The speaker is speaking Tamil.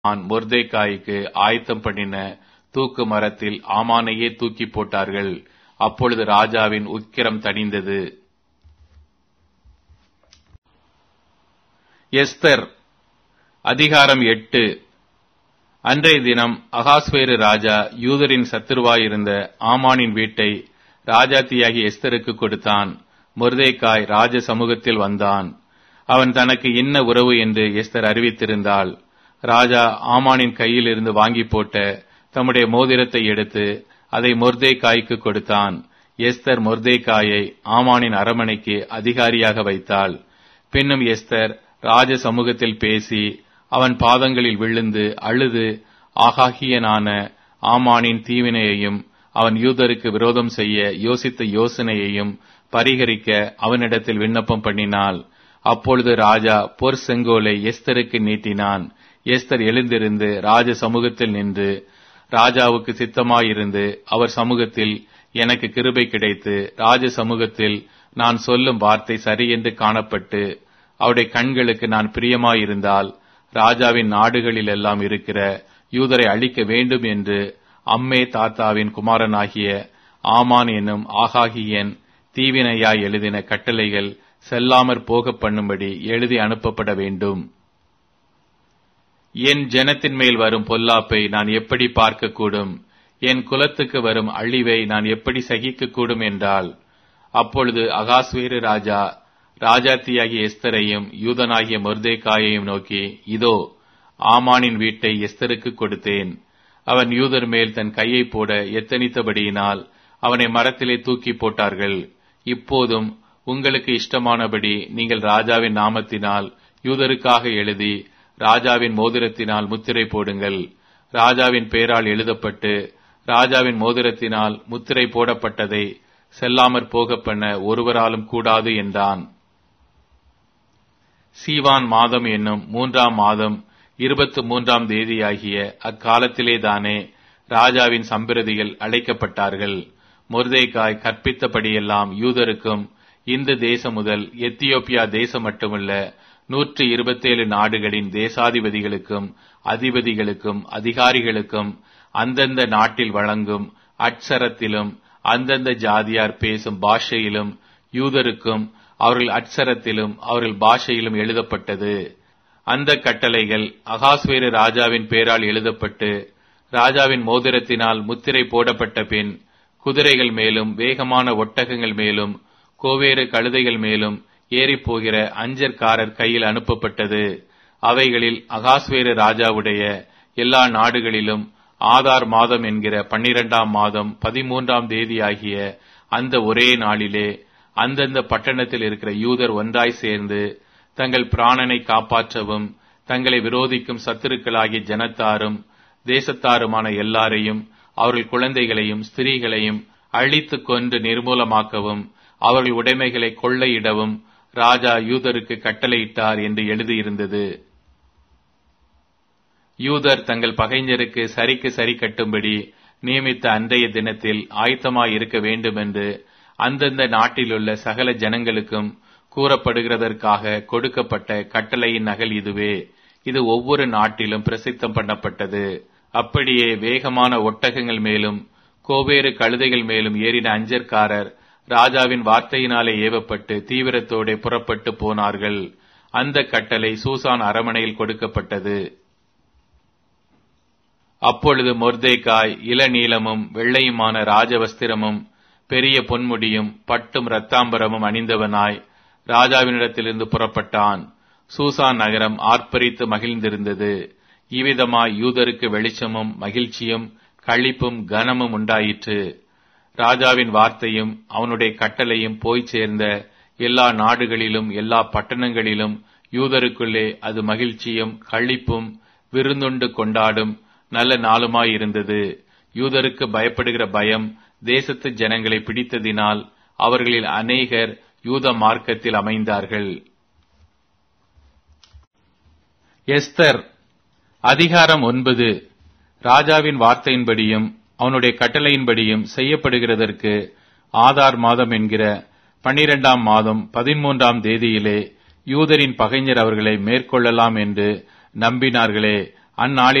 ஆமான் மொர்தேக்காய்க்கு ஆயத்தம் பண்ணின தூக்கு மரத்தில் ஆமானையே தூக்கி போட்டார்கள் அப்பொழுது ராஜாவின் உக்கிரம் தணிந்தது எஸ்தர் அதிகாரம் எட்டு அன்றைய தினம் அகாஸ்வேரு ராஜா யூதரின் சத்துருவாயிருந்த ஆமானின் வீட்டை ராஜாத்தியாகி எஸ்தருக்கு கொடுத்தான் மொர்தேக்காய் ராஜ சமூகத்தில் வந்தான் அவன் தனக்கு என்ன உறவு என்று எஸ்தர் அறிவித்திருந்தாள் ராஜா ஆமானின் கையில் இருந்து வாங்கி போட்ட தம்முடைய மோதிரத்தை எடுத்து அதை மொர்தேக்காய்க்கு கொடுத்தான் எஸ்தர் மொர்தேக்காயை ஆமானின் அரமனைக்கு அதிகாரியாக வைத்தாள் பின்னும் எஸ்தர் ராஜ சமூகத்தில் பேசி அவன் பாதங்களில் விழுந்து அழுது ஆகாகியனான ஆமானின் தீவினையையும் அவன் யூதருக்கு விரோதம் செய்ய யோசித்த யோசனையையும் பரிகரிக்க அவனிடத்தில் விண்ணப்பம் பண்ணினாள் அப்பொழுது ராஜா பொற் செங்கோலை எஸ்தருக்கு நீட்டினான் எஸ்தர் எழுந்திருந்து ராஜ சமூகத்தில் நின்று ராஜாவுக்கு சித்தமாயிருந்து அவர் சமூகத்தில் எனக்கு கிருபை கிடைத்து ராஜ சமூகத்தில் நான் சொல்லும் வார்த்தை சரியென்று காணப்பட்டு அவருடைய கண்களுக்கு நான் பிரியமாயிருந்தால் ராஜாவின் நாடுகளில் எல்லாம் இருக்கிற யூதரை அழிக்க வேண்டும் என்று அம்மே தாத்தாவின் குமாரனாகிய ஆமான் என்னும் ஆகாகியன் தீவினையாய் எழுதின கட்டளைகள் செல்லாமற் போக பண்ணும்படி எழுதி அனுப்பப்பட வேண்டும் என் ஜனத்தின் மேல் வரும் பொல்லாப்பை நான் எப்படி பார்க்கக்கூடும் என் குலத்துக்கு வரும் அழிவை நான் எப்படி சகிக்கக்கூடும் என்றால் அப்பொழுது அகாஸ்வேரு ராஜா ராஜாத்தியாகிய எஸ்தரையும் யூதனாகிய மொர்தேக்காயையும் நோக்கி இதோ ஆமானின் வீட்டை எஸ்தருக்கு கொடுத்தேன் அவன் யூதர் மேல் தன் கையை போட எத்தனித்தபடியினால் அவனை மரத்திலே தூக்கி போட்டார்கள் இப்போதும் உங்களுக்கு இஷ்டமானபடி நீங்கள் ராஜாவின் நாமத்தினால் யூதருக்காக எழுதி ராஜாவின் மோதிரத்தினால் முத்திரை போடுங்கள் ராஜாவின் பெயரால் எழுதப்பட்டு ராஜாவின் மோதிரத்தினால் முத்திரை போடப்பட்டதை செல்லாமற் போக பண்ண ஒருவராலும் கூடாது என்றான் சீவான் மாதம் என்னும் மூன்றாம் மாதம் இருபத்து மூன்றாம் தேதியாகிய அக்காலத்திலே தானே ராஜாவின் சம்பிரதிகள் அழைக்கப்பட்டார்கள் மொர்தேக்காய் கற்பித்தபடியெல்லாம் யூதருக்கும் இந்த தேசம் முதல் எத்தியோப்பியா தேசம் மட்டுமல்ல நூற்றி இருபத்தேழு நாடுகளின் தேசாதிபதிகளுக்கும் அதிபதிகளுக்கும் அதிகாரிகளுக்கும் அந்தந்த நாட்டில் வழங்கும் அட்சரத்திலும் அந்தந்த ஜாதியார் பேசும் பாஷையிலும் யூதருக்கும் அவர்கள் அட்சரத்திலும் அவர்கள் பாஷையிலும் எழுதப்பட்டது அந்த கட்டளைகள் அகாஸ்வேரு ராஜாவின் பேரால் எழுதப்பட்டு ராஜாவின் மோதிரத்தினால் முத்திரை போடப்பட்ட பின் குதிரைகள் மேலும் வேகமான ஒட்டகங்கள் மேலும் கோவேறு கழுதைகள் மேலும் ஏறிப்போகிற அஞ்சற்காரர் கையில் அனுப்பப்பட்டது அவைகளில் அகாஸ்வேரு ராஜாவுடைய எல்லா நாடுகளிலும் ஆதார் மாதம் என்கிற பன்னிரெண்டாம் மாதம் பதிமூன்றாம் தேதி ஆகிய அந்த ஒரே நாளிலே அந்தந்த பட்டணத்தில் இருக்கிற யூதர் ஒன்றாய் சேர்ந்து தங்கள் பிராணனை காப்பாற்றவும் தங்களை விரோதிக்கும் சத்துருக்களாகிய ஜனத்தாரும் தேசத்தாருமான எல்லாரையும் அவர்கள் குழந்தைகளையும் ஸ்திரீகளையும் அழித்து கொன்று நிர்மூலமாக்கவும் அவர்கள் உடைமைகளை கொள்ளையிடவும் ராஜா யூதருக்கு கட்டளையிட்டார் என்று எழுதியிருந்தது யூதர் தங்கள் பகைஞருக்கு சரிக்கு சரி கட்டும்படி நியமித்த அன்றைய தினத்தில் ஆயத்தமாய் இருக்க வேண்டும் என்று அந்தந்த நாட்டிலுள்ள சகல ஜனங்களுக்கும் கூறப்படுகிறதற்காக கொடுக்கப்பட்ட கட்டளையின் நகல் இதுவே இது ஒவ்வொரு நாட்டிலும் பிரசித்தம் பண்ணப்பட்டது அப்படியே வேகமான ஒட்டகங்கள் மேலும் கோவேறு கழுதைகள் மேலும் ஏறின அஞ்சற்காரர் ராஜாவின் வார்த்தையினாலே ஏவப்பட்டு தீவிரத்தோടെ புறப்பட்டு போனார்கள் அந்த கட்டளை சூசான் அரமனையில் கொடுக்கப்பட்டது அப்பொழுது மொர்தேக்காய் இளநீளமும் வெள்ளையுமான ராஜவஸ்திரமும் பெரிய பொன்முடியும் பட்டும் இரத்தாம்பரமும் அணிந்தவனாய் ராஜாவினிடத்திலிருந்து புறப்பட்டான் சூசான் நகரம் ஆர்ப்பரித்து மகிழ்ந்திருந்தது இவ்விதமாய் யூதருக்கு வெளிச்சமும் மகிழ்ச்சியும் களிப்பும் கனமும் உண்டாயிற்று ராஜாவின் வார்த்தையும் அவனுடைய கட்டளையும் போய் சேர்ந்த எல்லா நாடுகளிலும் எல்லா பட்டணங்களிலும் யூதருக்குள்ளே அது மகிழ்ச்சியும் களிப்பும் விருந்துண்டு கொண்டாடும் நல்ல நாளுமாயிருந்தது யூதருக்கு பயப்படுகிற பயம் தேசத்து ஜனங்களை பிடித்ததினால் அவர்களில் அநேகர் யூத மார்க்கத்தில் அமைந்தார்கள் எஸ்தர் அதிகாரம் ஒன்பது ராஜாவின் வார்த்தையின்படியும் அவனுடைய கட்டளையின்படியும் செய்யப்படுகிறதற்கு ஆதார் மாதம் என்கிற பனிரெண்டாம் மாதம் பதிமூன்றாம் தேதியிலே யூதரின் பகைஞர் அவர்களை மேற்கொள்ளலாம் என்று நம்பினார்களே அந்நாளில்